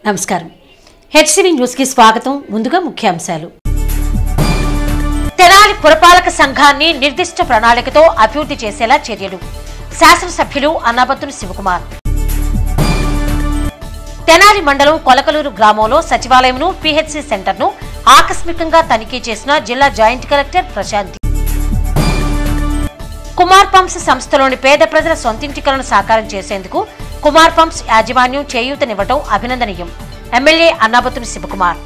నమస్కారం HCV news కి స్వాగతం ముందుగా ముఖ్యాంశాలు తెనాలి పురపాలక సంఘాన్ని నిర్దిష్ట ప్రణాళికతో అభివృద్ధి చేసేలా చర్యలు శాసనసభ్యులు అన్నాబత్తుని శివకుమార్ తెనాలి మండలం కొలకలూరు గ్రామంలో సచివాలయంను పిహెచ్సి సెంటర్ను ఆకస్మికంగా తనిఖీ చేసిన జిల్లా joint collector Prashanti Kumar pumps సంస్థలోని పేద ప్రజల సొంతింటి కలను సాకారం చేసేందుకు కుమార్ పంప్స్ యాజమాన్యం చేయూతనివ్వటం అభినందనీయం ఎమ్మెల్యే అన్నాబతుని శివకుమార్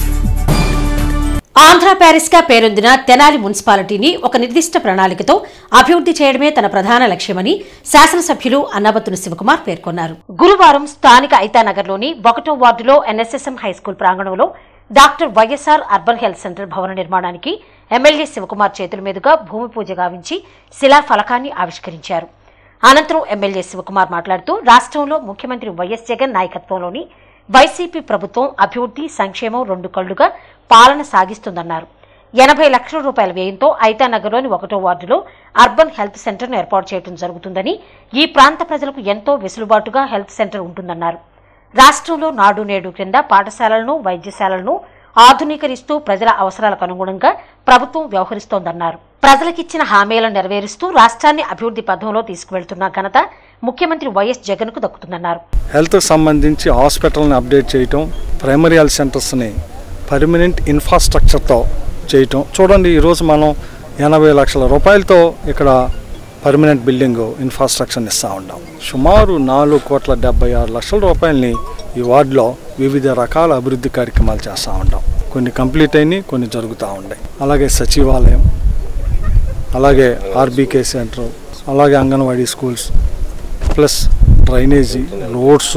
ఆంధ్ర ప్యారిస్ గా పేరొందిన తెనాలి మున్సిపాలిటీని ఒక నిర్దిష్ట ప్రణాళికతో అభివృద్ధి చేయడమే తన ప్రధాన లక్ష్యమని శాసనసభ్యులు అన్నాబత్తుని శివకుమార్ పేర్కొన్నారు గురువారం స్థానిక ఐతానగర్లోని ఒకటో వార్డులో ఎన్ఎస్ఎస్ఎం హైస్కూల్ ప్రాంగణంలో doctor YSR urban health centre భవన నిర్మాణానికి ఎమ్మెల్యే శివకుమార్ చేతుల మీదుగా భూమి పూజ గావించి శిలా ఫలకాన్ని ఆవిష్కరించారు అనంతరం ఎమ్మెల్యే శివకుమార్ మాట్లాడుతూ రాష్ట్రంలో ముఖ్యమంత్రి వైఎస్ జగన్ నాయకత్వంలోని వైసీపీ ప్రభుత్వం అభివృద్ధి సంక్షేమం రెండు కళ్లుగా పాలన సాగిస్తుందన్నారు ఎనభై లక్షల రూపాయల వ్యయంతో ఐతానగర్లోని ఒకటో వార్డులో అర్బన్ హెల్త్ సెంటర్ను ఏర్పాటు చేయడం జరుగుతుందని ఈ ప్రాంత ప్రజలకు ఎంతో వెసులుబాటుగా హెల్త్ సెంటర్ ఉంటుందన్నారు రాష్ట్రంలో నాడు నేడు క్రింద పాఠశాలలను వైద్యశాలలను ఆధునీకరిస్తూ ప్రజల అవసరాలకు అనుగుణంగా ప్రభుత్వం వ్యవహరిస్తోందన్నారు ప్రజలకిచ్చిన హామీలను నెరవేరుస్తూ రాష్ట్రాన్ని అభివృద్ధి పథంలో తీసుకువెళ్తున్న ఘనత ముఖ్యమంత్రి వైఎస్ జగన్ కు దక్కుతుందన్నారు హెల్త్కి సంబంధించి హాస్పిటల్ని అప్డేట్ చేయటం ప్రైమరీ హెల్త్ సెంటర్స్ని పర్మనెంట్ ఇన్ఫ్రాస్ట్రక్చర్తో చేయటం చూడండి ఈరోజు మనం ఎనభై లక్షల రూపాయలతో ఇక్కడ పర్మనెంట్ బిల్డింగ్ ఇన్ఫ్రాస్ట్రక్చర్ని ఇస్తూ ఉన్నాం సుమారు నాలుగు కోట్ల డెబ్బై ఆరు లక్షల రూపాయలని ఈ వార్డులో వివిధ రకాల అభివృద్ధి కార్యక్రమాలు చేస్తూ ఉంటాం కొన్ని కంప్లీట్ అయినాయి కొన్ని జరుగుతూ ఉన్నాయి అలాగే సచివాలయం అలాగే ఆర్బీకే సెంటర్ అలాగే anganwadi schools plus drainage roads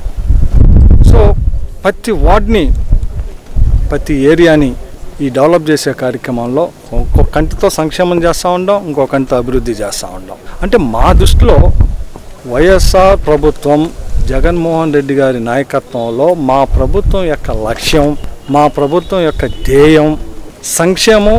so ప్రతి వార్డ్ని ప్రతి ఏరియాని ఈ డెవలప్ చేసే కార్యక్రమంలో ఒక్కొక్క కంటితో సంక్షేమం చేస్తూ ఉండం ఇంకో కంటితో అభివృద్ధి చేస్తూ ఉండం అంటే మా దృష్టిలో వైఎస్ఆర్ ప్రభుత్వం జగన్మోహన్ రెడ్డి గారి నాయకత్వంలో మా ప్రభుత్వం యొక్క లక్ష్యం మా ప్రభుత్వం యొక్క ధ్యేయం సంక్షేమం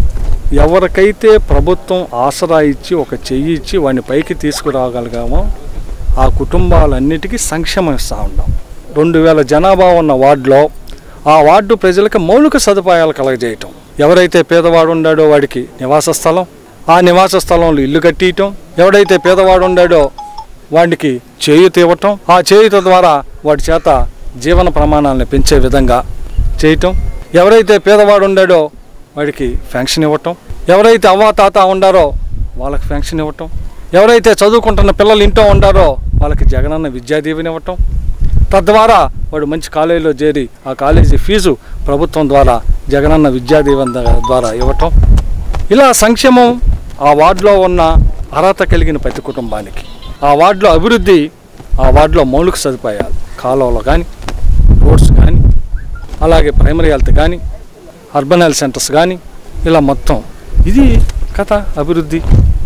ఎవరికైతే ప్రభుత్వం ఆసరా ఇచ్చి ఒక చెయ్యి ఇచ్చి వాడిని పైకి తీసుకురాగలిగామో ఆ కుటుంబాలన్నిటికీ సంక్షేమం ఇస్తూ ఉన్నాం రెండు వేల జనాభా ఉన్న వార్డులో ఆ వార్డు ప్రజలకు మౌలిక సదుపాయాలు కలగజేయటం ఎవరైతే పేదవాడు ఉండాడో వాడికి నివాస స్థలం ఆ నివాస స్థలంలో ఇల్లు కట్టియటం ఎవడైతే పేదవాడు ఉండాడో వాడికి చేయూత ఇవ్వటం ఆ చేయూత ద్వారా వాడి చేత జీవన ప్రమాణాలను పెంచే విధంగా చేయటం ఎవరైతే పేదవాడు ఉండాడో వాడికి పెన్షన్ ఇవ్వటం ఎవరైతే అవ్వ తాత ఉండారో వాళ్ళకి పెన్షన్ ఇవ్వటం ఎవరైతే చదువుకుంటున్న పిల్లలు ఇంట్లో ఉండారో వాళ్ళకి జగనన్న విద్యా దీవెన ఇవ్వటం తద్వారా వాడు మంచి కాలేజీలో చేరి ఆ కాలేజీ ఫీజు ప్రభుత్వం ద్వారా జగనన్న విద్యా దీవెన ద- ద్వారా ఇవ్వటం ఇలా సంక్షేమం ఆ వార్డులో ఉన్న అర్హత కలిగిన ప్రతి కుటుంబానికి ఆ వార్డులో అభివృద్ధి ఆ వార్డులో మౌలిక సదుపాయాలు కాలువలు కానీ రోడ్స్ కానీ అలాగే ప్రైమరీ హెల్త్ కానీ అర్బన్ హెల్త్ సెంటర్స్ కానీ ఇలా మొత్తం ఇది కథ అభివృద్ధి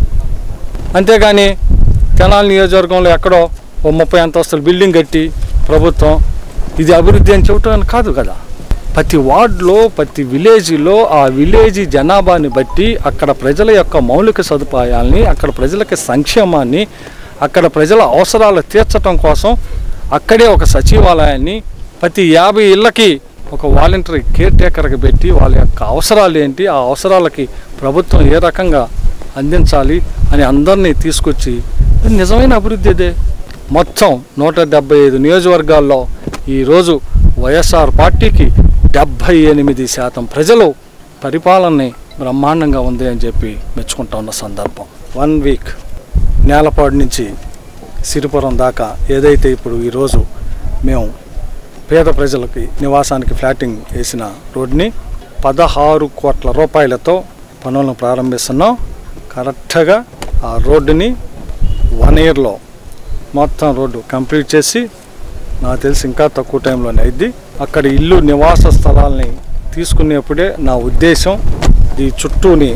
అంతేగాని తెనాలి నియోజకవర్గంలో ఎక్కడో ఓ ముప్పై అంతస్తుల బిల్డింగ్ కట్టి ప్రభుత్వం ఇది అభివృద్ధి అని చెప్పడం కాదు కదా ప్రతి వార్డులో ప్రతి విలేజ్లో ఆ విలేజ్ జనాభాని బట్టి అక్కడ ప్రజల యొక్క మౌలిక సదుపాయాల్ని అక్కడ ప్రజలకి సంక్షేమాన్ని అక్కడ ప్రజల అవసరాలు తీర్చడం కోసం అక్కడే ఒక సచివాలయాన్ని ప్రతి యాభై ఇళ్ళకి ఒక వాలంటరీ కేర్ టేకర్కి పెట్టి వాళ్ళ యొక్క అవసరాలు ఏంటి ఆ అవసరాలకి ప్రభుత్వం ఏ రకంగా అందించాలి అని అందరినీ తీసుకొచ్చి ఇది నిజమైన అభివృద్ధి ఇదే మొత్తం నూట డెబ్బై ఐదు నియోజకవర్గాల్లో ఈరోజు వైఎస్ఆర్ పార్టీకి డెబ్భై ఎనిమిది శాతం ప్రజలు పరిపాలనని బ్రహ్మాండంగా ఉంది అని చెప్పి మెచ్చుకుంటా ఉన్న సందర్భం వన్ వీక్ నేలపాడు నుంచి సిరిపురం దాకా ఏదైతే ఇప్పుడు ఈరోజు మేము పేద ప్రజలకి నివాసానికి ఫ్లాటింగ్ వేసిన రోడ్ని పదహారు కోట్ల రూపాయలతో పనులను ప్రారంభిస్తున్నాం కరెక్ట్గా ఆ రోడ్డుని వన్ ఇయర్లో మొత్తం రోడ్డు కంప్లీట్ చేసి నాకు తెలిసి ఇంకా తక్కువ టైంలోనే అయింది అక్కడ ఇల్లు నివాస స్థలాల్ని తీసుకునేప్పుడే నా ఉద్దేశం ఈ చుట్టూని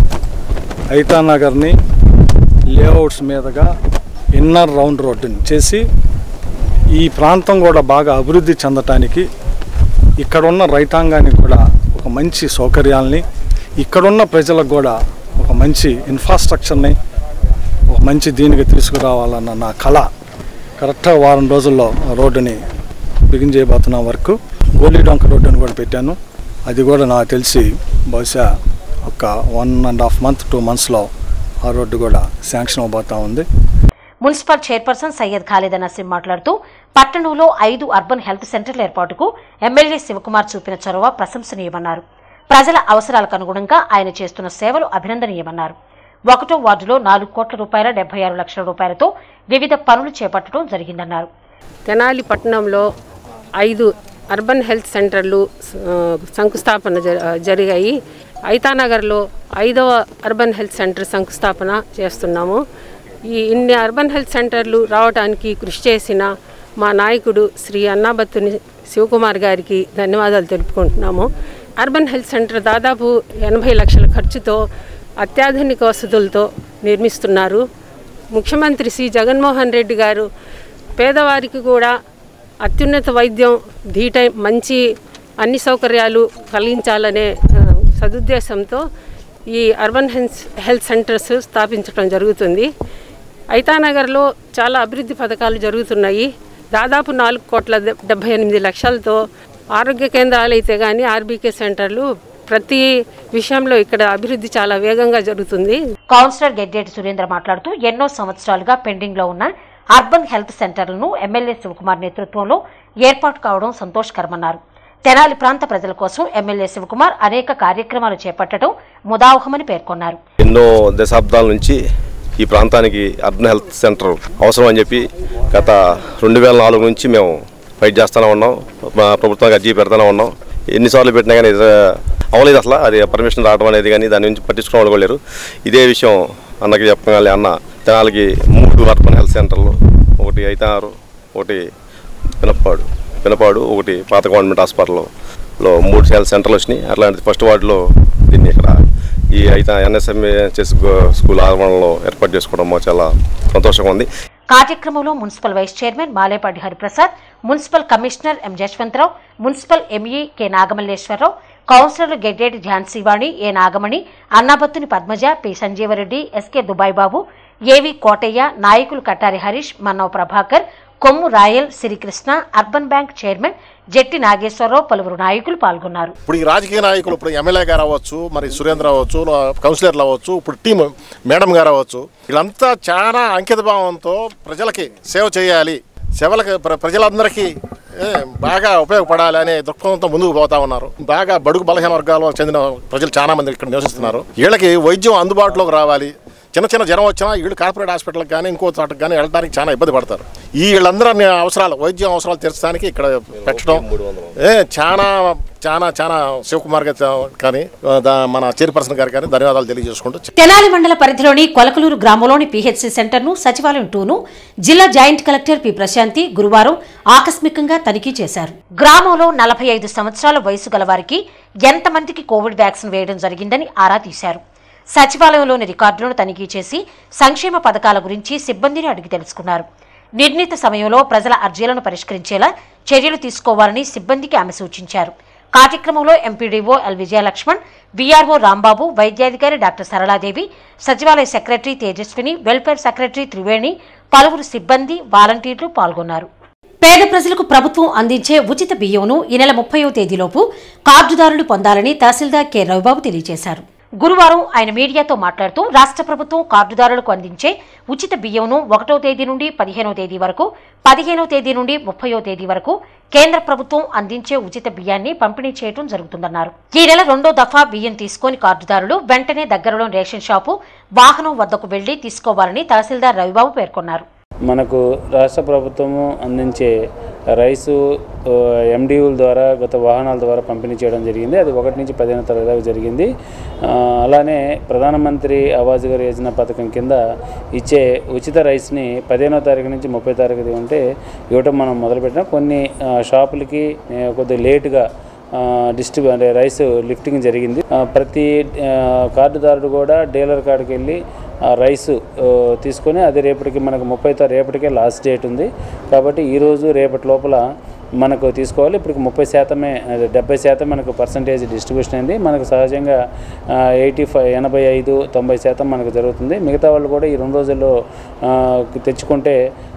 ఐతానగర్ని లేఅవుట్స్ మీదుగా ఇన్నర్ రౌండ్ రోడ్డుని చేసి ఈ ప్రాంతం కూడా బాగా అభివృద్ధి చెందటానికి ఇక్కడున్న రైతాంగానికి కూడా ఒక మంచి సౌకర్యాల్ని ఇక్కడున్న ప్రజలకు కూడా ఒక మంచి ఇన్ఫ్రాస్ట్రక్చర్ని ఒక మంచి దీనికి తీసుకురావాలన్న నా కళ కరెక్ట్గా వారం రోజుల్లో ఆ రోడ్డుని బిగిన్ చేయబోతున్న వర్క్ గోలీ డొంక రోడ్డు అని కూడా పెట్టాను అది కూడా నాకు తెలిసి బహుశా ఒక one and half month two మంత్స్లో ఆ రోడ్డు కూడా శాంక్షన్ అవబోతా ఉంది మున్సిపల్ చైర్పర్సన్ సయ్యద్ ఖాలిద్ నసీం మాట్లాడుతూ పట్టణంలో ఐదు అర్బన్ హెల్త్ సెంటర్ల ఏర్పాటుకు ఎమ్మెల్యే శివకుమార్ చూపిన చొరవ ప్రశంసనీయమన్నారు ప్రజల అవసరాలకు అనుగుణంగా ఆయన చేస్తున్న సేవలు అభినందనీయమన్నారు ఒకటో వార్డులో నాలుగు కోట్ల రూపాయల డెబ్బై ఆరు లక్షల రూపాయలతో వివిధ పనులు చేపట్టడం జరిగిందన్నారు తెనాలి పట్టణంలో ఐదు అర్బన్ హెల్త్ సెంటర్లు ఆ, శంకుస్థాపన జ- జరిగాయి ఐతానగర్లో ఐదవ అర్బన్ హెల్త్ సెంటర్ శంకుస్థాపన చేస్తున్నాము ఈ ఇన్ని అర్బన్ హెల్త్ సెంటర్లు రావడానికి కృషి చేసిన మా నాయకుడు శ్రీ అన్నాబత్తుని శివకుమార్ గారికి ధన్యవాదాలు తెలుపుకుంటున్నాము అర్బన్ హెల్త్ సెంటర్ దాదాపు ఎనభై లక్షల ఖర్చుతో అత్యాధునిక వసతులతో నిర్మిస్తున్నారు ముఖ్యమంత్రి శ్రీ జగన్మోహన్ రెడ్డి గారు పేదవారికి కూడా అత్యున్నత వైద్యం ధీటై మంచి అన్ని సౌకర్యాలు కలిగించాలనే ఆ, సదుద్దేశంతో ఈ అర్బన్ హెల్త్ హెల్త్ సెంటర్స్ స్థాపించడం జరుగుతుంది ఐతానగర్లో చాలా అభివృద్ధి పథకాలు జరుగుతున్నాయి దాదాపు నాలుగు కోట్ల డె- డెబ్బై ఎనిమిది లక్షలతో ఆరోగ్య కేంద్రాలు అయితే కానీ ఆర్బీకే సెంటర్లు ప్రతి విషయంలో ఇక్కడ అభివృద్ధి చాలా వేగంగా జరుగుతుంది కౌన్సిలర్ గెడ్డేటి సురేంద్ర మాట్లాడుతూ ఎన్నో సంవత్సరాలుగా పెండింగ్ లో ఉన్న అర్బన్ హెల్త్ సెంటర్లను ఎమ్మెల్యే శివకుమార్ నేతృత్వంలో ఏర్పాటు కావడం సంతోషకరమన్నారు తెనాలి ప్రాంత ప్రజల కోసం ఎమ్మెల్యే శివకుమార్ అనేక కార్యక్రమాలు చేపట్టడం ముదావహమని పేర్కొన్నారు ఎన్నో దశాబ్దాల నుంచి ఈ ప్రాంతానికి అర్బన్ హెల్త్ సెంటర్ అవసరం అని చెప్పి గత రెండు వేల నాలుగు నుంచి మేము ఫైట్ చేస్తూనే ఉన్నాం మా ప్రభుత్వానికి అర్జీ పెడతానే ఉన్నాం ఎన్నిసార్లు పెట్టినా కానీ ఇది అవ్వలేదు అసలు అది పర్మిషన్ రావడం అనేది కానీ దాని నుంచి పట్టించుకునే వాళ్ళు కూడా లేరు ఇదే విషయం అన్నకి చెప్పగానే అన్న తెనాలకి మూడు అర్బన్ హెల్త్ సెంటర్లు ఒకటి ఐతారు ఒకటి పినపాడు పినపాడు ఒకటి పాత గవర్నమెంట్ హాస్పిటల్లో లో మూడు హెల్త్ సెంటర్లు వచ్చినాయి అట్లాంటి ఫస్ట్ వార్డులో దీన్ని ఇక్కడ ఈ అయితే ఎన్ఎస్ఎంఏ చెస్ స్కూల్ ఆవరణలో ఏర్పాటు చేసుకోవడం మాకు చాలా సంతోషంగా ఉంది కార్యక్రమంలో municipal vice chairman Malepati Hariprasad municipal commissioner M Jaswantharao municipal ME K Nagamalleswararao కౌన్సిలర్లు Geddeti Jhansivani A Nagamani Annabathuni Padmaja P Sanjeevareddy SK Dubai Babu AV Kotaiah నాయకులు Kattari Harish Mannava Prabhakar Kommu Royal Srikrishna urban bank chairman Jatti Nageswararao పలువురు నాయకులు పాల్గొన్నారు ఇప్పుడు ఈ రాజకీయ నాయకులు ఇప్పుడు ఎమ్మెల్యే గారు అవ్వచ్చు మరి సురేంద్ర అవ్వచ్చు కౌన్సిలర్లు అవ్వచ్చు ఇప్పుడు టీం మేడం గారు అవ్వచ్చు వీళ్ళంతా చాలా అంకిత భావంతో ప్రజలకి సేవ చేయాలి సేవలకి ప్ర- ప్రజలందరికీ ఏ, బాగా ఉపయోగపడాలి అనే దృక్పథంతో ముందుకు పోతా ఉన్నారు బాగా బడుగు బలహీన వర్గాలకు చెందిన ప్రజలు చాలా మంది ఇక్కడ నివసిస్తున్నారు వీళ్ళకి వైద్యం అందుబాటులోకి రావాలి చిన్న చిన్న జ్వరం వచ్చినా వీళ్ళు కార్పొరేట్ హాస్పిటల్కి కానీ ఇంకో చోటకి కానీ వెళ్ళడానికి చాలా ఇబ్బంది పడతారు ఈ వీళ్ళందరూ అన్ని అవసరాలు వైద్యం అవసరాలు తీర్చడానికి ఇక్కడ పెట్టడం ఏ చాలా చాలా చాలా శివకుమార్ గారు కానీ దా- మన చైర్పర్సన్ గారు కానీ ధన్యవాదాలు తెలియజేసుకుంటూ తెనాలి మండల పరిధిలోని కొలకలూరు గ్రామంలోని పీహెచ్సీ సెంటర్ను సచివాలయం టూను జిల్లా జాయింట్ కలెక్టర్ పి ప్రశాంతి గురువారం ఆకస్మికంగా తనిఖీ చేశారు గ్రామంలో నలభై ఐదు సంవత్సరాల వయసు గల వారికి ఎంతమందికి కోవిడ్ వ్యాక్సిన్ వేయడం జరిగిందని ఆరా తీశారు సచివాలయంలోని రికార్డులను తనిఖీ చేసి సంక్షేమ పథకాల గురించి సిబ్బందిని అడిగి తెలుసుకున్నారు నిర్ణీత సమయంలో ప్రజల అర్జీలను పరిష్కరించేలా చర్యలు తీసుకోవాలని సిబ్బందికి ఆమె సూచించారు కార్యక్రమంలో MPDO L Vijayalakshman VRO Rambabu వైద్యాధికారి డాక్టర్ సరళాదేవి సచివాలయ secretary Tejaswini welfare secretary Triveni పలువురు సిబ్బంది వాలంటీర్లు పాల్గొన్నారు పేద ప్రజలకు ప్రభుత్వం అందించే ఉచిత బియ్యంను ఈ నెల ముప్పైవ తేదీలోపు కార్డుదారులు పొందాలని తహసీల్దార్ కె రవిబాబు తెలియజేశారు గురువారం ఆయన మీడియాతో మాట్లాడుతూ రాష్ట్ర ప్రభుత్వం కార్డుదారులకు అందించే ఉచిత బియ్యంను ఒకటో తేదీ నుండి పదిహేనో తేదీ వరకు పదిహేనో తేదీ నుండి ముప్పయో తేదీ వరకు కేంద్ర ప్రభుత్వం అందించే ఉచిత బియ్యాన్ని పంపిణీ చేయడం జరుగుతుందన్నారు ఈ నెల రెండో దఫా బియ్యం తీసుకొని కార్డుదారులు వెంటనే దగ్గరలోని రేషన్ షాపు వాహనం వద్దకు వెళ్లి తీసుకోవాలని తహసీల్దార్ రవిబాబు పేర్కొన్నారు మనకు రాష్ట్ర ప్రభుత్వము అందించే రైసు ఎండియూల ద్వారా గత వాహనాల ద్వారా పంపిణీ చేయడం జరిగింది అది ఒకటి నుంచి పదిహేను తరగతి దాకా జరిగింది ఆ, అలానే ప్రధానమంత్రి ఆవాస్ గారి యోజన పథకం కింద ఇచ్చే ఉచిత రైస్ని పదిహేనో తారీఖు నుంచి ముప్పై తారీఖు ఉంటే ఇవ్వటం మనం మొదలుపెట్టిన కొన్ని ఆ, షాపులకి ఆ, కొద్దిగా లేటుగా డిస్ట్రిబ్యూ అంటే రైస్ లిఫ్టింగ్ జరిగింది ఆ, ప్రతి ఆ, కార్డుదారుడు కూడా డీలర్ కాడికి వెళ్ళి ఆ రైస్ ఆ, తీసుకొని అది రేపటికి మనకు ముప్పై తారీఖు రేపటికే లాస్ట్ డేట్ ఉంది కాబట్టి ఈరోజు రేపటి లోపల మనకు తీసుకోవాలి ఇప్పుడు ముప్పై శాతమే అదే డెబ్బై శాతం మనకు పర్సంటేజ్ డిస్ట్రిబ్యూషన్ అయింది మనకు సహజంగా ఎయిటీ ఫైవ్ ఎనభై ఐదు తొంభై శాతం మనకు జరుగుతుంది మిగతా వాళ్ళు కూడా ఈ రెండు రోజుల్లో ఆ, తెచ్చుకుంటే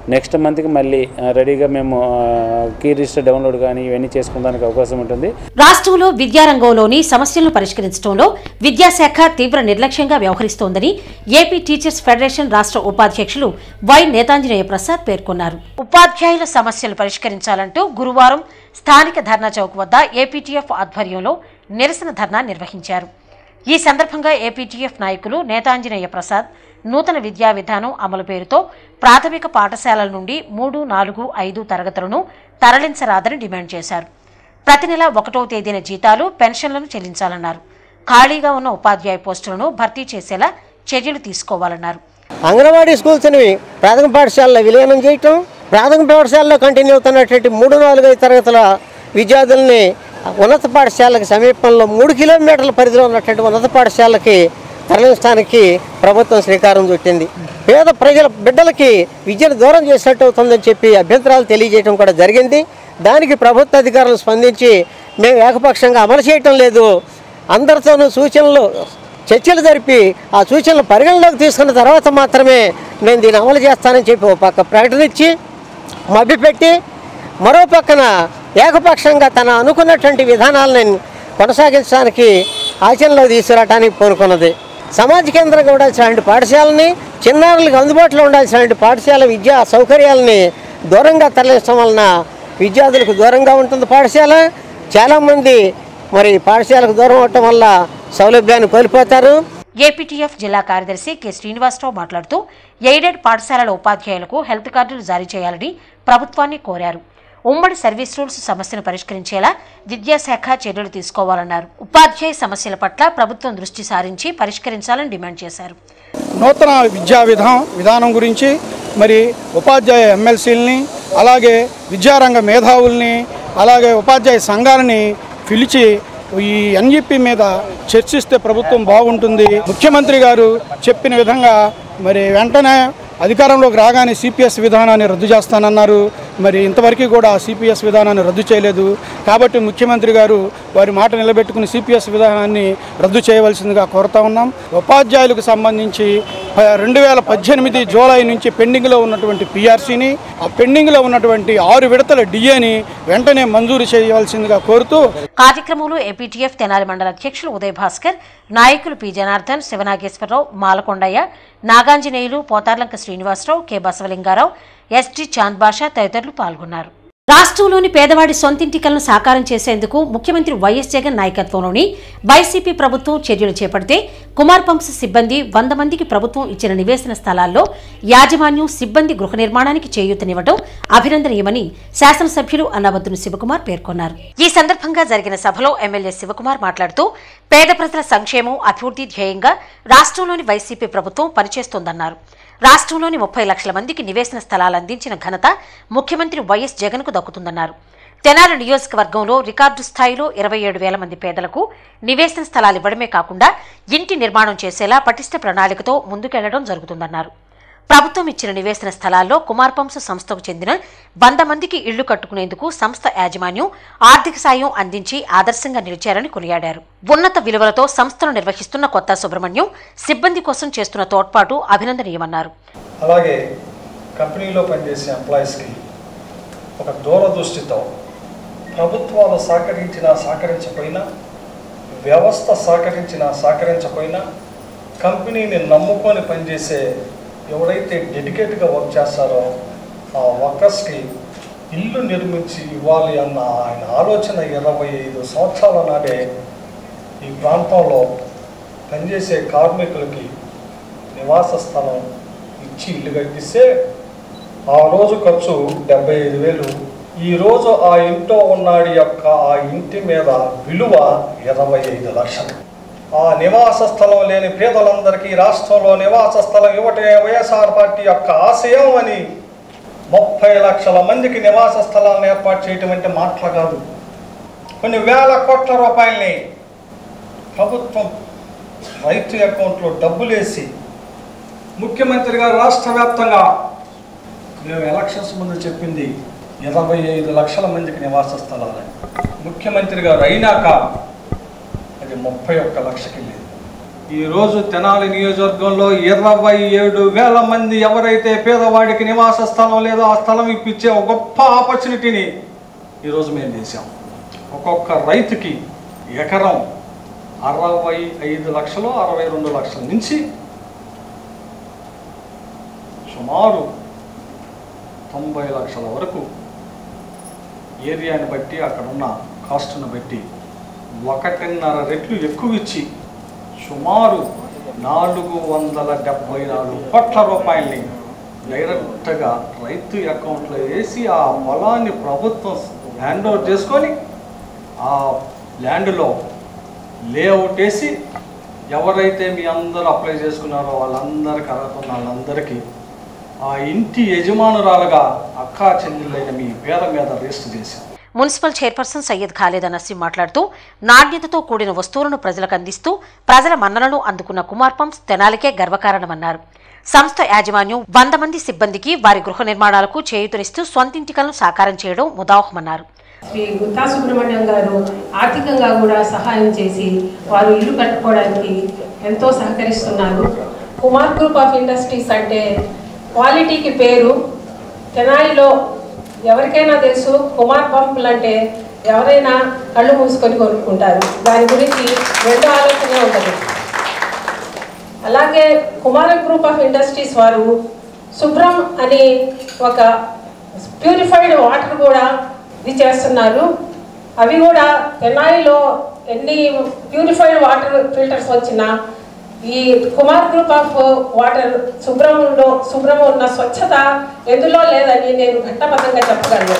నెక్స్ట్ మంత్కి మళ్ళీ ఆ, రెడీగా మేము ఆ, కీ రిజిస్టర్ డౌన్లోడ్ కానీ ఇవన్నీ చేసుకోవడానికి అవకాశం ఉంటుంది రాష్ట్రంలో విద్యారంగంలోని సమస్యలను పరిష్కరించడంలో విద్యాశాఖ తీవ్ర నిర్లక్ష్యంగా వ్యవహరిస్తోందని ఏపీ టీచర్స్ ఫెడరేషన్ రాష్ట్ర ఉపాధ్యక్షులు వై నేతాంజనేయ ప్రసాద్ పేర్కొన్నారు ఉపాధ్యాయుల సమస్యలు పరిష్కరించాలంటూ గురువారం స్థానిక ధర్నా చౌక్ వద్ద ఏపీటీఎఫ్ ఆధ్వర్యంలో నిరసన ధర్నా నిర్వహించారు ఈ సందర్భంగా ఏపీటీఎఫ్ నాయకులు నేతాంజనేయ ప్రసాద్ నూతన విద్యా విధానం అమలు పేరుతో ప్రాథమిక పాఠశాలల నుండి మూడు నాలుగు ఐదు తరగతులను తరలించరాదని డిమాండ్ చేశారు ప్రతి నెల ఒకటో తేదీన జీతాలు పెన్షన్లను చెల్లించాలన్నారు ఖాళీగా ఉన్న ఉపాధ్యాయ పోస్టులను భర్తీ చేసేలా చర్యలు తీసుకోవాలన్నారు అంగన్వాడీ స్కూల్స్ అనేవి ప్రాథమిక పాఠశాలలో విలీనం చేయటం ప్రాథమిక పాఠశాలలో కంటిన్యూ అవుతున్నటువంటి మూడు నాలుగు ఐదు తరగతుల విద్యార్థుల్ని ఉన్నత పాఠశాలకు సమీపంలో మూడు కిలోమీటర్ల పరిధిలో ఉన్నటువంటి ఉన్నత పాఠశాలకి తరలించడానికి ప్రభుత్వం శ్రీకారం చుట్టింది పేద ప్రజల బిడ్డలకి విద్యను దూరం చేసినట్టు అవుతుందని చెప్పి అభ్యంతరాలు తెలియజేయడం కూడా జరిగింది దానికి ప్రభుత్వ అధికారులు స్పందించి మేము ఏకపక్షంగా అమలు చేయటం లేదు అందరితోనూ సూచనలు చర్చలు జరిపి ఆ సూచనలు పరిగణలోకి తీసుకున్న తర్వాత మాత్రమే నేను దీన్ని అమలు చేస్తానని చెప్పి ఒక పక్క ప్రకటన ఇచ్చి మభ్యపెట్టి మరో పక్కన ఏకపక్షంగా తన అనుకున్నటువంటి విధానాలను కొనసాగించడానికి ఆచరణలో తీసుకురావడానికి పూనుకున్నది సమాజ కేంద్రంగా ఉండాల్సినటువంటి పాఠశాలని చిన్నారులకు అందుబాటులో ఉండాల్సినటువంటి పాఠశాల విద్యా సౌకర్యాలని దూరంగా తరలించడం వలన విద్యార్థులకు దూరంగా ఉంటుంది పాఠశాల చాలామంది మరి పాఠశాలకు దూరం అవటం వల్ల సౌలభ్యాన్ని కోల్పోతారు ఏపీటీఎఫ్ జిల్లా కార్యదర్శి కె శ్రీనివాసరావు మాట్లాడుతూ ఎయిడెడ్ పాఠశాలల ఉపాధ్యాయులకు హెల్త్ కార్డులు జారీ చేయాలని ప్రభుత్వాన్ని కోరారు ఉమ్మడి సర్వీస్ రూల్స్ సమస్యను పరిష్కరించేలా విద్యాశాఖ చర్యలు తీసుకోవాలన్నారు ఉపాధ్యాయ సమస్యల పట్ల ప్రభుత్వం దృష్టి సారించి పరిష్కరించాలని డిమాండ్ చేశారు నూతన విద్యా విధానం విధానం గురించి మరి ఉపాధ్యాయ ఎమ్మెల్సీలని అలాగే విద్యారంగ మేధావుల్ని అలాగే ఉపాధ్యాయ సంఘాలని పిలిచి ఈ ఎన్జిపి మీద చర్చిస్తే ప్రభుత్వం బాగుంటుంది ముఖ్యమంత్రి గారు చెప్పిన విధంగా మరి వెంటనే అధికారంలోకి రాగానే సిపిఎస్ విధానాన్ని రద్దు చేస్తానన్నారు మరి ఇంతవరకు కూడా ఆ సిపిఎస్ విధానాన్ని రద్దు చేయలేదు కాబట్టి ముఖ్యమంత్రి గారు వారి మాట నిలబెట్టుకుని సిపిఎస్ విధానాన్ని రద్దు చేయవలసిందిగా కోరుతా ఉన్నాం ఉపాధ్యాయులకు సంబంధించి ప- రెండు వేల పద్దెనిమిది జూలై నుంచి పెండింగ్లో ఉన్నటువంటి పిఆర్సీని ఆ పెండింగ్లో ఉన్నటువంటి ఆరు విడతల డిఏని వెంటనే మంజూరు చేయవలసిందిగా కోరుతూ కార్యక్రమంలో ఏపీటీఎఫ్ తెనాలి మండల అధ్యక్షులు ఉదయ్ భాస్కర్ నాయకులు P Janardhan Sivanageswararao Malakondaiah Nagaanjaneyulu Potharlanka Srinivasarao K Basavalingarao ST Chand Basha తదితరులు పాల్గొన్నారు రాష్ట్రంలోని పేదవాడి సొంతింటి కలను సాకారం చేసేందుకు ముఖ్యమంత్రి వైఎస్ జగన్ నాయకత్వంలోని వైసీపీ ప్రభుత్వం చర్యలు చేపడితే కుమార్ పంప్స్ సిబ్బంది వంద మందికి ప్రభుత్వం ఇచ్చిన నివేశన స్థలాల్లో యాజమాన్యం సిబ్బంది గృహ నిర్మాణానికి చేయూతనివ్వడం అభినందనీయమని శాసనసభ్యులు అన్నవద్దును శివకుమార్ పేర్కొన్నారు ఈ సందర్భంగా జరిగిన సభలో ఎమ్మెల్యే శివకుమార్ మాట్లాడుతూ పేద ప్రజల సంక్షేమం అభివృద్ధి ధ్యేయంగా రాష్ట్రంలోని వైసీపీ ప్రభుత్వం పనిచేస్తోందన్నారు రాష్ట్రంలోని ముప్పై లక్షల మందికి నివేశన స్థలాలు అందించిన ఘనత ముఖ్యమంత్రి వైఎస్ జగన్కు దక్కుతుందన్నారు తెనాలి నియోజకవర్గంలో రికార్డు స్థాయిలో ఇరవై ఏడు వేల మంది పేదలకు నివేశన స్థలాలు ఇవ్వడమే కాకుండా ఇంటి నిర్మాణం చేసేలా పటిష్ట ప్రణాళికతో ముందుకెళ్లడం జరుగుతుందన్నారు ప్రభుత్వం ఇచ్చిన నివేశన స్థలాల్లో కుమార్ పంప్స్ సంస్థకు చెందిన వంద మందికి ఇళ్లు కట్టుకునేందుకు సంస్థ యాజమాన్యం ఆర్థిక సాయం అందించి ఆదర్శంగా నిలిచారని కొనియాడారు ఉన్నత విలువలతో సంస్థను నిర్వహిస్తున్న కొత్త సుబ్రహ్మణ్యం సిబ్బంది కోసం చేస్తున్న తోడ్పాటు అభినందనీయమన్నారు అలాగే కంపెనీలో పనిచేసే ఎంప్లాయీస్కి ఒక దూరదృష్టితో ప్రభుత్వాలు సహకరించినా సహకరించకపోయినా వ్యవస్థ సహకరించినా సహకరించకపోయినా కంపెనీని నమ్ముకొని పనిచేసే ఎవరైతే డెడికేట్గా వర్క్ చేస్తారో ఆ వర్కర్స్కి ఇల్లు నిర్మించి ఇవ్వాలి అన్న ఆయన ఆలోచన ఇరవై ఐదు సంవత్సరాల నాడే ఈ ప్రాంతంలో పనిచేసే కార్మికులకి నివాస స్థలం ఇచ్చి ఇల్లు కట్టిస్తే ఆ రోజు ఖర్చు డెబ్బై ఐదు వేలు ఈ రోజు ఆ ఇంట్లో ఉన్నాడి యొక్క ఆ ఇంటి మీద విలువ ఇరవై ఐదు లక్షలు ఆ నివాస స్థలం లేని పేదలందరికీ రాష్ట్రంలో నివాస స్థలం ఇవ్వటమే వైఎస్ఆర్ పార్టీ యొక్క ఆశయం అని ముప్పై లక్షల మందికి నివాస స్థలాలను ఏర్పాటు చేయటం అంటే మాటలు కాదు కొన్ని వేల కోట్ల రూపాయల్ని ప్రభుత్వం రైతు అకౌంట్లో డబ్బులేసి ముఖ్యమంత్రి గారు రాష్ట్ర వ్యాప్తంగా మేము ఎలక్షన్స్ ముందు చెప్పింది ఇరవై ఐదు లక్షల మందికి నివాస స్థలాలని ముఖ్యమంత్రి గారు అయినాక అది ముప్పై ఒక్క లక్షకి లేదు ఈరోజు తెనాలి నియోజకవర్గంలో ఇరవై ఏడు వేల మంది ఎవరైతే పేదవాడికి నివాస స్థలం లేదో ఆ స్థలం ఇప్పించే ఒక గొప్ప ఆపర్చునిటీని ఈరోజు మేము చేశాం ఒక్కొక్క రైతుకి ఎకరం అరవై ఐదు లక్షలు అరవై రెండు లక్షల నుంచి సుమారు తొంభై లక్షల వరకు ఏరియాని బట్టి అక్కడ ఉన్న కాస్ట్ను బట్టి ఒకటిన్నర రెట్లు ఎక్కువ ఇచ్చి సుమారు నాలుగు వందల డెబ్బై నాలుగు కోట్ల రూపాయల్ని డైరెక్ట్గా రైతు అకౌంట్లో వేసి ఆ పొలాన్ని ప్రభుత్వం హ్యాండ్ ఓవర్ చేసుకొని ఆ ల్యాండ్లో లేఅవుట్ వేసి ఎవరైతే మీ అందరూ అప్లై చేసుకున్నారో వాళ్ళందరికీ అర్హత ఉన్న వాళ్ళందరికీ ఆ ఇంటి యజమానురాలుగా అక్కా చెల్లెళ్ళైన మీ పేద మీద రిజిస్టర్ చేశాం మున్సిపల్ చైర్పర్సన్ సయ్యద్ ఖాలిద్ నసీం మాట్లాడుతూ నాణ్యతతో కూడిన వస్తువులను ప్రజలకు అందిస్తూ ప్రజల మన్ననలు అందుకున్న కుమార్ పంప్స్ తెనాలికే గర్వకారణమన్నారు సంస్థ యాజమాన్యం వంద మంది సిబ్బందికి వారి గృహ నిర్మాణాలకు చేయూతనిస్తూ స్వంతింటికలను సాకారం చేయడం ముదావహమన్నారు శ్రీ గుత్తా సుబ్రహ్మణ్యం గారు ఆర్థికంగా కూడా సహాయం చేసి వారు ఇల్లు కట్టుకోవడానికి ఎంతో సహకరిస్తున్నారు కుమార్ గ్రూప్ ఆఫ్ ఇండస్ట్రీస్ అంటే క్వాలిటీకి పేరు తెనాలిలో ఎవరికైనా తెలుసు కుమార్ పంపులు అంటే ఎవరైనా కళ్ళు మూసుకొని కొనుక్కుంటారు దాని గురించి రెండో ఆలోచనే ఉంటుంది అలాగే కుమార గ్రూప్ ఆఫ్ ఇండస్ట్రీస్ వారు శుభ్రం అని ఒక ప్యూరిఫైడ్ వాటర్ కూడా ఇది చేస్తున్నారు అవి కూడా తెనాలిలో ఎన్ని ప్యూరిఫైడ్ వాటర్ ఫిల్టర్స్ వచ్చినా ఈ కుమార్ గ్రూప్ ఆఫ్ వాటర్ శుభ్రంలో శుభ్రం ఉన్న స్వచ్ఛత ఎందులో లేదని నేను ఘట్టబద్ధంగా చెప్పగలను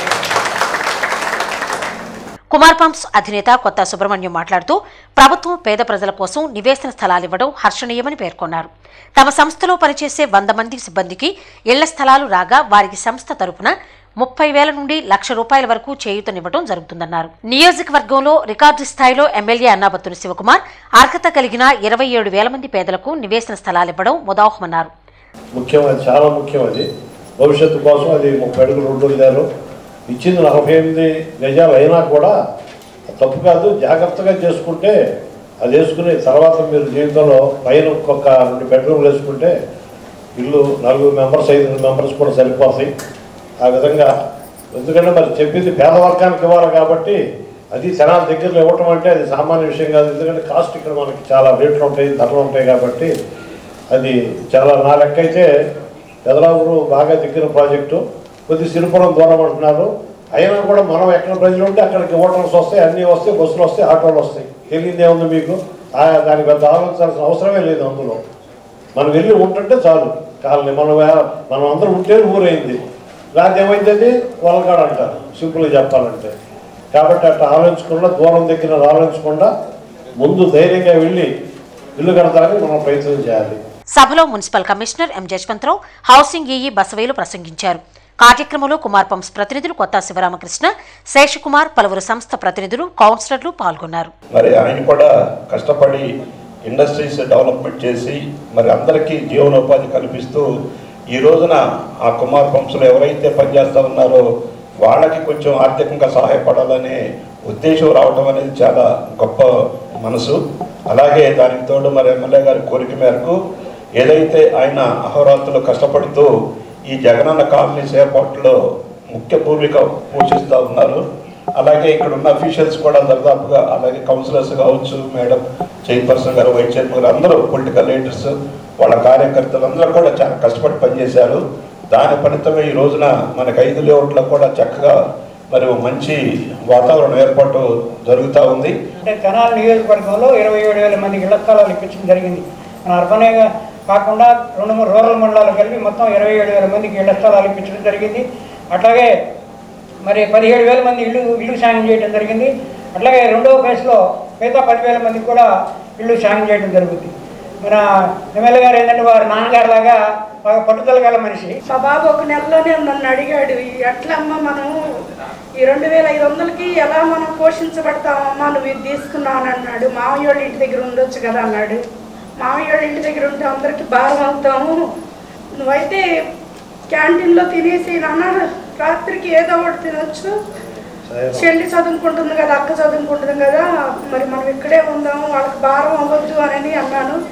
కుమార్ పంప్స్ అధినేత కొత్త సుబ్రహ్మణ్యం మాట్లాడుతూ ప్రభుత్వం పేద ప్రజల కోసం నివేశన స్థలాలు ఇవ్వడం హర్షణీయమని పేర్కొన్నారు తమ సంస్థలో పనిచేసే వంద మంది సిబ్బందికి ఇళ్ల స్థలాలు రాగా వారికి సంస్థ తరపున ముప్పై వేల నుండి లక్ష రూపాయల వరకు చేయూతనివ్వడం జరుగుతుందన్నారు నియోజకవర్గంలో రికార్డు స్థాయిలో ఎమ్మెల్యే అన్నాబత్తుని శివకుమార్ అర్హత కలిగిన ఇరవై ఏడు వేల మంది పేదలకు నివేశన స్థలాలివ్వడం ముదావహమన్నారు ముఖ్యం అది చాలా ముఖ్యం అది భవిష్యత్తు కోసం అది ముప్పై అడుగులు రెండు వదిలారు ఇచ్చింది నలభై ఎనిమిది గజాలు అయినా కూడా తప్పు కాదు జాగ్రత్తగా చేసుకుంటే అది వేసుకుని తర్వాత మీరు జీవితంలో పైన ఒక్కొక్క రెండు బెడ్రూమ్లు వేసుకుంటే ఇల్లు నలుగురు మెంబర్స్ ఐదు మెంబర్స్ కూడా సరిపోతాయి ఆ విధంగా ఎందుకంటే మరి చెప్పింది పేదవర్గానికి ఇవ్వాలి కాబట్టి అది జనాల దగ్గరలో ఇవ్వటం అంటే అది సామాన్య విషయం కాదు ఎందుకంటే కాస్ట్ ఇక్కడ మనకి చాలా రేట్లు ఉంటాయి ధరలు ఉంటాయి కాబట్టి అది చాలా నా లెక్క అయితే పెదరావురు బాగా దగ్గర ప్రాజెక్టు కొద్ది సిరిపురం దూరం అంటున్నారు అయినా కూడా మనం ఎక్కడ ప్రజలు ఉంటే అక్కడికి హోటల్స్ వస్తాయి అన్నీ వస్తాయి బస్సులు వస్తాయి ఆటోలు వస్తాయి తెలియదు ఏముంది మీకు ఆ దానికి పెద్ద ఆలోచించాల్సిన అవసరమే లేదు అందులో మనం వెళ్ళి ఉంటుంటే చాలు కాలనీ మనం వే- మనం అందరం ఉంటే ఊరైంది రాత్రి ఏమైంది వాళ్ళకాడ అంటారు సింపుల్గా చెప్పాలంటే కాబట్టి అట్లా ఆలోచించకుండా దూరం దగ్గర ఆలోచించకుండా ముందు ధైర్యంగా వెళ్ళి ఇల్లు కడతారని మనం ప్రయత్నం చేయాలి సభలో municipal commissioner M Jaswantharao housing EE Basavelu ప్రసంగించారు కార్యక్రమంలో కుమార్ పంప్స్ ప్రతినిధులు కొత్త శివరామకృష్ణ శేషకుమార్ పలువురు సంస్థ ప్రతినిధులు కౌన్సిలర్లు పాల్గొన్నారు మరి ఆయన కూడా కష్టపడి ఇండస్ట్రీస్ డెవలప్మెంట్ చేసి మరి అందరికీ జీవనోపాధి కల్పిస్తూ ఈ రోజున ఆ కుమార్ పంప్స్లో ఎవరైతే పనిచేస్తూ ఉన్నారో వాళ్ళకి కొంచెం ఆర్థికంగా సహాయపడాలనే ఉద్దేశం రావడం అనేది చాలా గొప్ప మనసు అలాగే దానికి తోడు మరి ఎమ్మెల్యే గారి కోరిక మేరకు ఏదైతే ఆయన అహోరాత్రులు కష్టపడుతూ ఈ జగనన్న కాలనీస్ ఏర్పాటులో ముఖ్య భూమిక పోషిస్తూ ఉన్నారు అలాగే ఇక్కడ ఉన్న అఫీషియల్స్ కూడా దాదాపుగా అలాగే కౌన్సిలర్స్ కావచ్చు మేడం చైర్పర్సన్ గారు వైస్ చైర్మన్ గారు అందరూ పొలిటికల్ లీడర్స్ వాళ్ళ కార్యకర్తలు అందరూ కూడా చాలా కష్టపడి పనిచేశారు దాని ఫలితమే ఈ రోజున మనకి ఐదు లేఅవుట్లో కూడా చక్కగా మరి ఒక మంచి వాతావరణం ఏర్పాటు జరుగుతూ ఉంది అంటే తెనాలి నియోజకవర్గంలో ఇరవై ఏడు వేల మందికి ఇళ్ల స్థలాలు ఇప్పించడం జరిగింది మన అర్బనే కాకుండా రెండు మూడు రూరల్ మండలాలు కలిపి మొత్తం ఇరవై ఏడు వేల మందికి ఇళ్ల స్థలాలు ఇప్పించడం జరిగింది అట్లాగే మరి పదిహేడు వేల మంది ఇల్లు ఇల్లు శాంక్షన్ చేయడం జరిగింది అట్లాగే రెండవ ఫేజ్లో మిగతా పదివేల మందికి కూడా ఇల్లు శాంక్షన్ చేయడం జరుగుతుంది మన ఎమ్మెల్యే గారు ఏంటంటే వారి నాన్నగారు లాగా బాగా పట్టుదల గల మనిషి మా బాబు ఒక నెలలోనే నన్ను అడిగాడు "ఈ ఎట్లమ్మా మనం ఈ రెండు వేల ఐదు వందలకి ఎలా మనం పోషించబడతామమ్మా నువ్వు ఇది తీసుకున్నావు అని అన్నాడు మామయ్య వాళ్ళ ఇంటి దగ్గర ఉండొచ్చు కదా అన్నాడు మామయ్య వాళ్ళ ఇంటి దగ్గర ఉంటే అందరికి భారం అవుతాము నువ్వైతే క్యాంటీన్లో తినేసి నాన్న రాత్రికి ఏదో ఒకటి తినొచ్చు చెల్లి చదువుకుంటుంది కదా అక్క చదువుకుంటుంది కదా మరి మనం ఇక్కడే ఉందాము వాళ్ళకి భారం అవ్వద్దు అని అన్నాను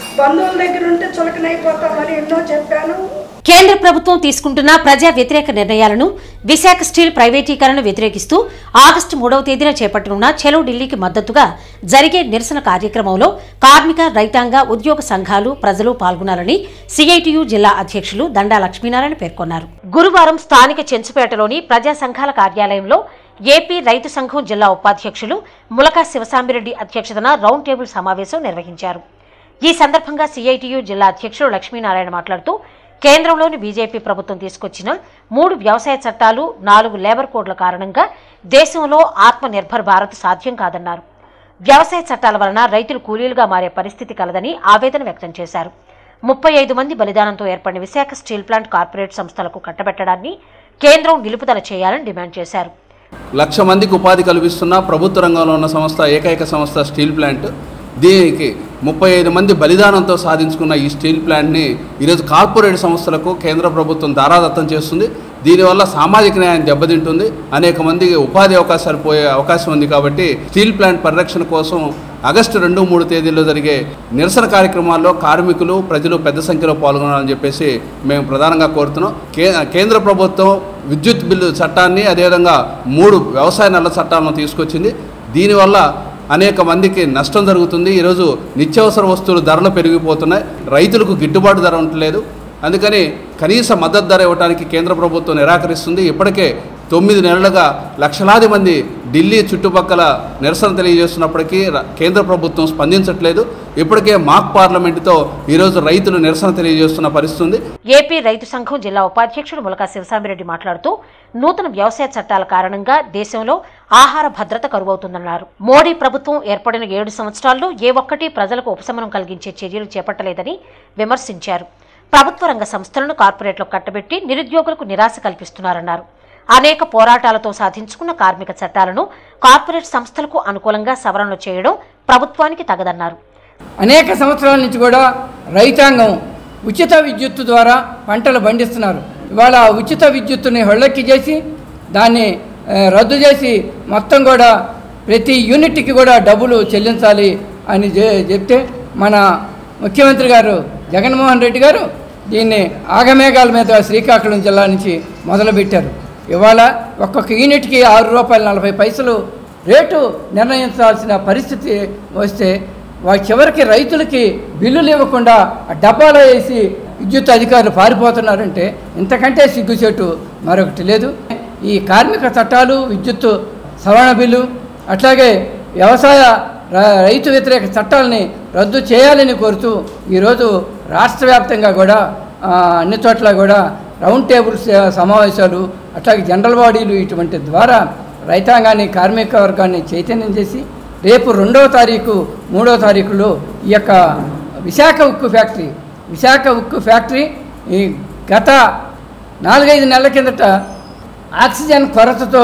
బంధువుల దగ్గర ఉంటే చులకనైపోతామని ఎన్నో చెప్పాను కేంద్ర ప్రభుత్వం తీసుకుంటున్న ప్రజా వ్యతిరేక నిర్ణయాలను విశాఖ స్టీల్ ప్రైవేటీకరణను వ్యతిరేకిస్తూ ఆగస్టు మూడవ తేదీన చేపట్టనున్న చెలో ఢిల్లీకి మద్దతుగా జరిగే నిరసన కార్యక్రమంలో కార్మిక రైతాంగ ఉద్యోగ సంఘాలు ప్రజలు పాల్గొనాలని సిఐటియు జిల్లా అధ్యక్షులు దండా లక్ష్మీనారాయణ పేర్కొన్నారు గురువారం స్థానిక చెంచుపేటలోని ప్రజా సంఘాల కార్యాలయంలో ఏపీ రైతు సంఘం జిల్లా ఉపాధ్యక్షులు ములకా శివసాంబిరెడ్డి అధ్యక్షతన రౌండ్ టేబుల్ సమావేశం నిర్వహించారు ఈ సందర్భంగా సిఐటియు జిల్లా అధ్యక్షుడు లక్ష్మీనారాయణ మాట్లాడుతూ కేంద్రంలోని బీజేపీ ప్రభుత్వం తీసుకొచ్చిన మూడు వ్యవసాయ చట్టాలు నాలుగు లేబర్ కోడ్ల కారణంగా దేశంలో ఆత్మ నిర్భర్ భారత్ సాధ్యం కాదన్నారు వ్యవసాయ చట్టాల వలన రైతులు కూలీలుగా మారే పరిస్థితి కలదని ఆవేదన వ్యక్తం చేశారు ముప్పై ఐదు మంది బలిదానంతో ఏర్పడిన విశాఖ స్టీల్ ప్లాంట్ కార్పొరేట్ సంస్థలకు కట్టబెట్టడాన్ని కేంద్రం నిలుపుదల చేయాలని డిమాండ్ చేశారు లక్ష మందికి ఉపాధి కల్పిస్తున్న ప్రభుత్వ రంగంలో ఉన్న సంస్థ ఏకైక సంస్థ స్టీల్ ప్లాంట్ దీనికి ముప్పై ఐదు మంది బలిదానంతో సాధించుకున్న ఈ స్టీల్ ప్లాంట్ని ఈరోజు కార్పొరేట్ సంస్థలకు కేంద్ర ప్రభుత్వం దారాదత్తం చేస్తుంది దీనివల్ల సామాజిక న్యాయం దెబ్బతింటుంది అనేక మందికి ఉపాధి అవకాశాలు పోయే అవకాశం ఉంది కాబట్టి స్టీల్ ప్లాంట్ పరిరక్షణ కోసం ఆగస్టు రెండు మూడు తేదీల్లో జరిగే నిరసన కార్యక్రమాల్లో కార్మికులు ప్రజలు పెద్ద సంఖ్యలో పాల్గొనాలని చెప్పేసి మేము ప్రధానంగా కోరుతున్నాం కే కేంద్ర ప్రభుత్వం విద్యుత్ బిల్లు చట్టాన్ని అదేవిధంగా మూడు వ్యవసాయ నల్ల చట్టాలను తీసుకొచ్చింది దీనివల్ల అనేక మందికి నష్టం జరుగుతుంది ఈరోజు నిత్యావసర వస్తువులు ధరలు పెరిగిపోతున్నాయి రైతులకు గిట్టుబాటు ధర ఉండలేదు అందుకని కనీస మద్దతు ధర ఇవ్వడానికి కేంద్ర ప్రభుత్వం నిరాకరిస్తుంది ఇప్పటికే తొమ్మిది నెలలుగా లక్షలాది మంది ఢిల్లీ చుట్టుపక్కల నిరసన తెలియజేస్తున్నప్పటికీ ర- కేంద్ర ప్రభుత్వం స్పందించట్లేదు ఇప్పటికే మాక్ పార్లమెంటుతో ఈరోజు రైతులు నిరసన తెలియజేస్తున్న పరిస్థితి ఉంది ఏపీ రైతు సంఘం జిల్లా ఉపాధ్యక్షుడు ములకా శివసామిరెడ్డి మాట్లాడుతూ నూతన వ్యవసాయ చట్టాల కారణంగా దేశంలో ఆహార భద్రత కరువవుతుందన్నారు మోడీ ప్రభుత్వం ఏర్పడిన ఏడు సంవత్సరాల్లో ఏ ఒక్కటి ప్రజలకు ఉపశమనం కలిగించే చర్యలు చేపట్టలేదని విమర్శించారు ప్రభుత్వ రంగ సంస్థలను కార్పొరేట్లకు కట్టబెట్టి నిరుద్యోగులకు నిరాశ కల్పిస్తున్నారన్నారు అనేక పోరాటాలతో సాధించుకున్న కార్మిక చట్టాలను కార్పొరేట్ సంస్థలకు అనుకూలంగా సవరణలు చేయడం ప్రభుత్వానికి తగదన్నారు అనేక సంవత్సరాల నుంచి కూడా రైతాంగం ఉచిత విద్యుత్తు ద్వారా పంటలు పండిస్తున్నారు ఇవాళ ఆ ఉచిత విద్యుత్తుని హొళ్ళెక్కి చేసి దాన్ని ఆ, రద్దు చేసి మొత్తం కూడా ప్రతి యూనిట్కి కూడా డబ్బులు చెల్లించాలి అని చె- చెప్తే మన ముఖ్యమంత్రి గారు జగన్మోహన్ రెడ్డి గారు దీన్ని ఆగమేఘాల మీద శ్రీకాకుళం జిల్లా నుంచి మొదలుపెట్టారు ఇవాళ ఒక్కొక్క యూనిట్కి ఆరు రూపాయల నలభై పైసలు రేటు నిర్ణయించాల్సిన పరిస్థితి వస్తే వా చివరికి రైతులకి బిల్లులు ఇవ్వకుండా ఆ డబ్బాలో వేసి విద్యుత్ అధికారులు పారిపోతున్నారంటే ఇంతకంటే సిగ్గుచేటు మరొకటి లేదు ఈ కార్మిక చట్టాలు విద్యుత్ సవరణ బిల్లు అట్లాగే వ్యవసాయ ర- రైతు వ్యతిరేక చట్టాలని రద్దు చేయాలని కోరుతూ ఈరోజు రాష్ట్ర వ్యాప్తంగా కూడా ఆ, అన్ని చోట్ల కూడా రౌండ్ టేబుల్ స- సమావేశాలు అట్లాగే జనరల్ బాడీలు ఇటువంటి ద్వారా రైతాంగాన్ని కార్మిక వర్గాన్ని చైతన్యం చేసి రేపు రెండవ తారీఖు మూడవ తారీఖులో ఈ యొక్క విశాఖ ఉక్కు ఫ్యాక్టరీ విశాఖ ఉక్కు ఫ్యాక్టరీ ఈ గత నాలుగైదు నెలల కిందట ఆక్సిజన్ కొరతతో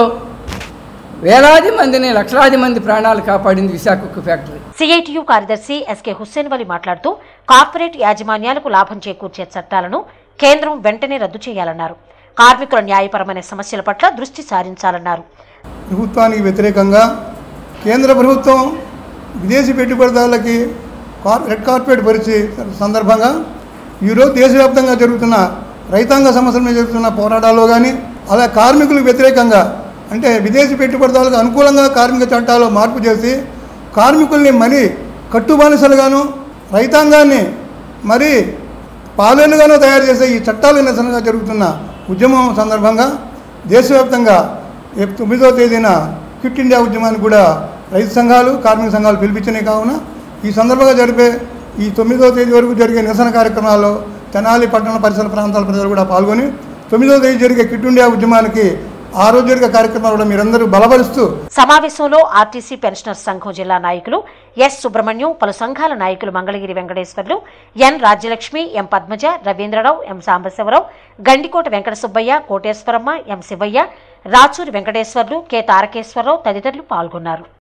వేలాది మందిని లక్షలాది మంది ప్రాణాలు కాపాడింది విశాఖ ఉక్కు ఫ్యాక్టరీ సిఐటియు కార్యదర్శి ఎస్కే హుస్సేన్ వలి మాట్లాడుతూ కార్పొరేట్ యాజమాన్యాలకు లాభం చేకూర్చే చట్టాలను కేంద్రం వెంటనే రద్దు చేయాలన్నారు కార్మికుల న్యాయపరమైన సమస్యల పట్ల దృష్టి సారించాలన్నారు ప్రభుత్వానికి వ్యతిరేకంగా కేంద్ర ప్రభుత్వం విదేశీ పెట్టుబడిదారులకి కార్ రెడ్ కార్పెట్ పరిచే సందర్భంగా ఈరోజు దేశవ్యాప్తంగా జరుగుతున్న రైతాంగ సమస్యల మీద జరుగుతున్న పోరాటాల్లో కానీ అలా కార్మికులకు వ్యతిరేకంగా అంటే విదేశీ పెట్టుబడిదారులకు అనుకూలంగా కార్మిక చట్టాలు మార్పు చేసి కార్మికుల్ని మరీ కట్టుబానిసలుగాను రైతాంగాన్ని మరి పాలనగానూ తయారు చేసే ఈ చట్టాల నిరసనగా జరుగుతున్న ఉద్యమం సందర్భంగా దేశవ్యాప్తంగా రేపు తొమ్మిదవ తేదీన క్విట్ ఇండియా ఉద్యమానికి కూడా రైతు సంఘాలు కార్మిక సంఘాలు పిలిపించినాయి కావున ఈ సందర్భంగా జరిపే ఈ తొమ్మిదవ తేదీ వరకు జరిగే నిరసన కార్యక్రమాల్లో తెనాలి పట్టణ పరిసర ప్రాంతాల ప్రజలు కూడా పాల్గొని తొమ్మిదవ తేదీ జరిగే క్విట్ ఇండియా ఉద్యమానికి ఆ రోజు జరిగే కార్యక్రమాలు కూడా మీరందరూ బలపరుస్తూ సమావేశంలో ఆర్టీసీ పెన్షనర్స్ సంఘం జిల్లా నాయకులు ఎస్ సుబ్రహ్మణ్యం పలు సంఘాల నాయకులు Mangalagiri Venkateswarlu N Rajyalakshmi M Padmaja Raveendrarao M Sambasivarao Gandikota Venkata Subbaiah Koteswaramma M Sivaiah Rachuri Venkateswarlu K Tarakeswararao తదితరులు పాల్గొన్నారు